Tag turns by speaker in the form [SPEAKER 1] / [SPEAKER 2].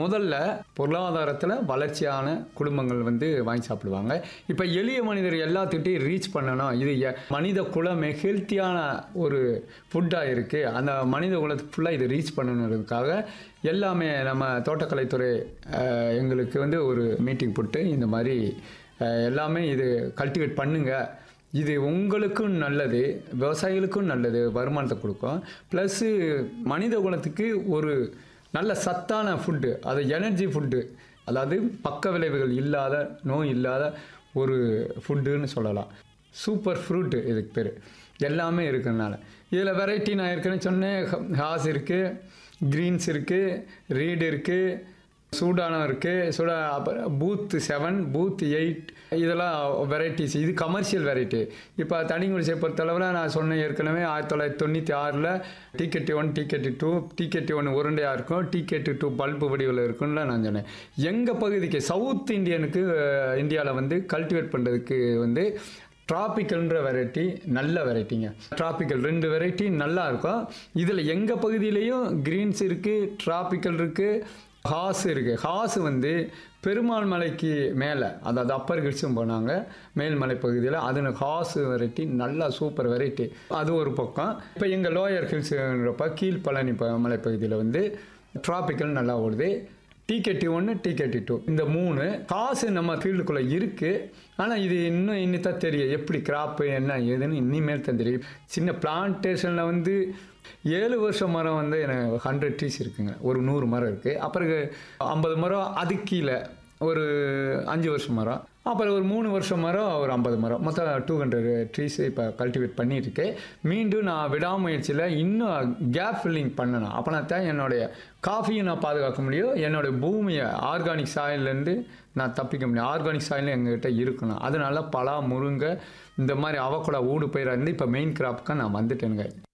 [SPEAKER 1] முதல்ல பொருளாதாரத்தில் வளர்ச்சியான குடும்பங்கள் வந்து வாங்கி சாப்பிடுவாங்க இப்போ எளிய மனிதர் எல்லாத்துக்கிட்டையும் ரீச் பண்ணணும் இது எ- மனித குலமே ஹெல்த்தியான ஒரு ஃபுட்டாக இருக்குது அந்த மனித குலத்துக்கு ஃபுல்லாக இதை ரீச் பண்ணணுன்றதுக்காக எல்லாமே நம்ம தோட்டக்கலைத்துறை அஹ், எங்களுக்கு வந்து ஒரு மீட்டிங் போட்டு இந்த மாதிரி அஹ், எல்லாமே இது கல்டிவேட் பண்ணுங்க இது உங்களுக்கும் நல்லது விவசாயிகளுக்கும் நல்லது வருமானத்தை கொடுக்கும் ப்ளஸ்ஸு மனித குலத்துக்கு ஒரு நல்ல சத்தான ஃபுட்டு அது எனர்ஜி ஃபுட்டு அதாவது பக்க விளைவுகள் இல்லாத நோய் இல்லாத ஒரு ஃபுட்டுன்னு சொல்லலாம் சூப்பர் ஃப்ரூட்டு இதுக்கு பேர் எல்லாமே இருக்கிறதுனால இதில் வெரைட்டி நான் ஏற்கனவே சொன்னேன் ஹாஸ் இருக்குது க்ரீன்ஸ் இருக்குது ரீடு இருக்குது சூடானம் இருக்குது சூடா அப்புறம் பூத் செவன் பூத் எயிட் இதெல்லாம் வெரைட்டிஸ் இது கமர்ஷியல் வெரைட்டி இப்போ தனிக்குடிசை பொறுத்தளவில் நான் சொன்னேன் ஏற்கனவே ஆயிரத்தி தொள்ளாயிரத்தி தொண்ணூற்றி ஆறில் TKD one TKD two TKD one உருண்டையாக இருக்கும் டிகேடி டூ பல்பு வடிவில் இருக்கும்ல நான் சொன்னேன் எங்கள் பகுதிக்கு சவுத் இந்தியனுக்கு இந்தியாவில் வந்து கல்டிவேட் பண்ணுறதுக்கு வந்து டிராபிக்கல்ன்ற வெரைட்டி நல்ல வெரைட்டிங்க டிராபிக்கல் ரெண்டு வெரைட்டி நல்லா இருக்கும் இதில் எங்கள் பகுதியிலையும் கிரீன்ஸ் இருக்குது டிராபிக்கல் இருக்குது ஹாஸ் இருக்குது ஹாஸ் வந்து பெருமாள் மலைக்கு மேலே அதாவது அப்பர் கிட்ஸும் போனாங்க மேல்மலை பகுதியில் அது ஹாஸ் வெரைட்டி நல்லா சூப்பர் வெரைட்டி அது ஒரு பக்கம் இப்போ எங்கள் லோயர் ஹில்ஸுன்றப்ப கீழ் பழனி ப மலைப்பகுதியில் வந்து டிராபிக்கல் நல்லா ஓடுது டிகேடி ஒன்று டிகேடி டூ இந்த மூணு காசு நம்ம ஃபீல்டுக்குள்ளே இருக்குது ஆனால் இது இன்னும் இன்னித்தான் தெரியும் எப்படி கிராப்பு என்ன ஏதுன்னு இனிமேல் தான் தெரியும் சின்ன பிளான்டேஷனில் வந்து ஏழு வருஷம் மரம் வந்து எனக்கு ஹண்ட்ரட் ட்ரீஸ் இருக்குங்க ஒரு நூறு மரம் இருக்குது அப்புறம் ஐம்பது மரம் அது கீழே ஒரு அஞ்சு வருஷம் மரம் அப்புறம் ஒரு மூணு வருஷம் மரம் ஒரு ஐம்பது மரம் மொத்தம் டூ ஹண்ட்ரட் ட்ரீஸ் இப்போ கல்டிவேட் பண்ணியிருக்கேன் மீண்டும் நான் விடாமுயற்சியில் இன்னும் கேப் ஃபில்லிங் பண்ணணும் அப்போனா தான் என்னுடைய காஃபியை நான் பாதுகாக்க முடியும் என்னுடைய பூமியை ஆர்கானிக் சாயிலேருந்து நான் தப்பிக்க முடியும் ஆர்கானிக் சாயில் எங்ககிட்ட இருக்கணும் அதனால பலா முருங்கை இந்த மாதிரி அவக்கூட ஊடு பயிராக இருந்து இப்போ மெயின் கிராப்புக்கு நான் வந்துட்டேனுங்க